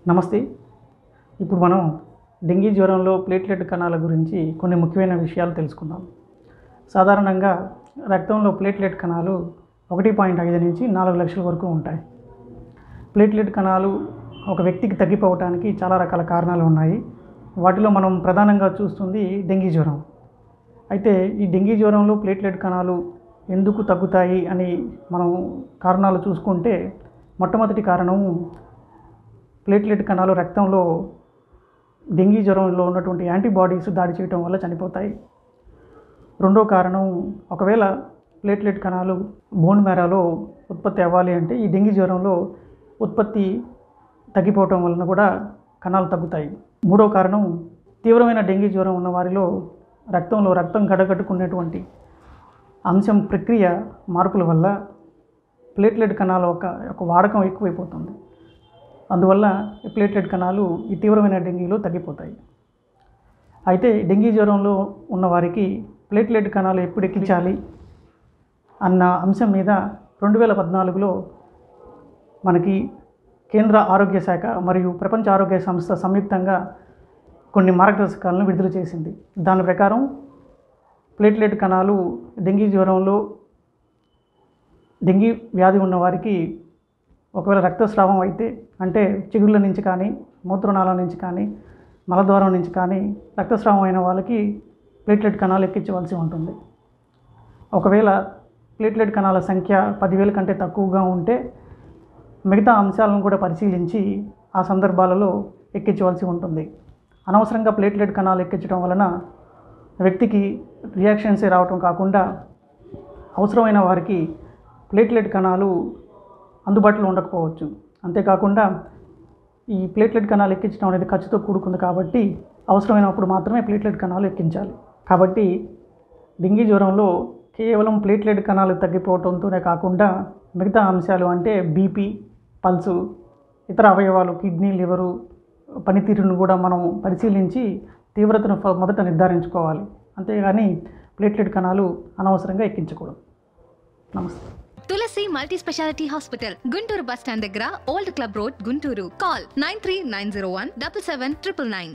నమస్తే ఇప్పుడు మనం డెంగీ జ్వరంలో ప్లేట్లెట్ కణాల గురించి కొన్ని ముఖ్యమైన విషయాలు తెలుసుకుందాం సాధారణంగా రక్తంలో ప్లేట్లెట్ కణాలు ఒకటి పాయింట్ ఐదు నుంచి నాలుగు లక్షల వరకు ఉంటాయి ప్లేట్లెట్ కణాలు ఒక వ్యక్తికి తగ్గిపోవటానికి చాలా రకాల కారణాలు ఉన్నాయి వాటిలో మనం ప్రధానంగా చూస్తుంది డెంగీ జ్వరం అయితే ఈ డెంగీ జ్వరంలో ప్లేట్లెట్ కణాలు ఎందుకు తగ్గుతాయి అని మనం కారణాలు చూసుకుంటే మొట్టమొదటి కారణం ప్లేట్లెట్ కణాలు రక్తంలో డెంగీ జ్వరంలో ఉన్నటువంటి యాంటీబాడీస్ దాడి చేయటం వల్ల చనిపోతాయి రెండో కారణం ఒకవేళ ప్లేట్లెట్ కణాలు బోన్ మేరాలో ఉత్పత్తి అవ్వాలి అంటే ఈ డెంగీ జ్వరంలో ఉత్పత్తి తగ్గిపోవటం వలన కూడా కణాలు తగ్గుతాయి మూడో కారణం తీవ్రమైన డెంగీ జ్వరం ఉన్న వారిలో రక్తంలో రక్తం గడగట్టుకునేటువంటి అంశం ప్రక్రియ మార్పుల వల్ల ప్లేట్లెట్ కణాల ఒక ఒక వాడకం ఎక్కువైపోతుంది అందువల్ల ఈ ప్లేట్లెట్ కణాలు ఈ తీవ్రమైన డెంగీలో తగ్గిపోతాయి అయితే డెంగీ జ్వరంలో ఉన్న వారికి ప్లేట్లెట్ కణాలు ఎప్పుడు ఎక్కించాలి అన్న అంశం మీద రెండు వేల పద్నాలుగులో మనకి కేంద్ర ఆరోగ్య శాఖ మరియు ప్రపంచ ఆరోగ్య సంస్థ సంయుక్తంగా కొన్ని మార్గదర్శకాలను విడుదల చేసింది దాని ప్రకారం ప్లేట్లెట్ కణాలు డెంగీ జ్వరంలో డెంగీ వ్యాధి ఉన్న వారికి ఒకవేళ రక్తస్రావం అయితే అంటే చిగుళ్ళ నుంచి కానీ మూత్రనాళ నుంచి కానీ మలద్వారం నుంచి కానీ రక్తస్రావం అయిన వాళ్ళకి ప్లేట్లెట్ కణాలు ఎక్కించవలసి ఉంటుంది ఒకవేళ ప్లేట్లెట్ కణాల సంఖ్య పదివేల కంటే తక్కువగా ఉంటే మిగతా అంశాలను కూడా పరిశీలించి ఆ సందర్భాలలో ఎక్కించవలసి ఉంటుంది అనవసరంగా ప్లేట్లెట్ కణాలు ఎక్కించడం వలన వ్యక్తికి రియాక్షన్స్ రావటం కాకుండా అవసరమైన వారికి ప్లేట్లెట్ కణాలు అందుబాటులో ఉండకపోవచ్చు అంతేకాకుండా ఈ ప్లేట్లెట్ కణాలు ఎక్కించడం అనేది ఖర్చుతో కూడుకుంది కాబట్టి అవసరమైనప్పుడు మాత్రమే ప్లేట్లెట్ కణాలు ఎక్కించాలి కాబట్టి డెంగీ జ్వరంలో కేవలం ప్లేట్లెట్ కణాలు తగ్గిపోవడంతోనే కాకుండా మిగతా అంశాలు అంటే బీపీ పల్సు ఇతర అవయవాలు కిడ్నీ లివరు పనితీరును కూడా మనం పరిశీలించి తీవ్రతను ఫ- మొదట నిర్ధారించుకోవాలి అంతేగాని ప్లేట్లెట్ కణాలు అనవసరంగా ఎక్కించకూడదు నమస్తే Tulasi multi specialty hospital Guntur bus stand దగ్గర old club road Guntur call nine three nine zero one double seven triple nine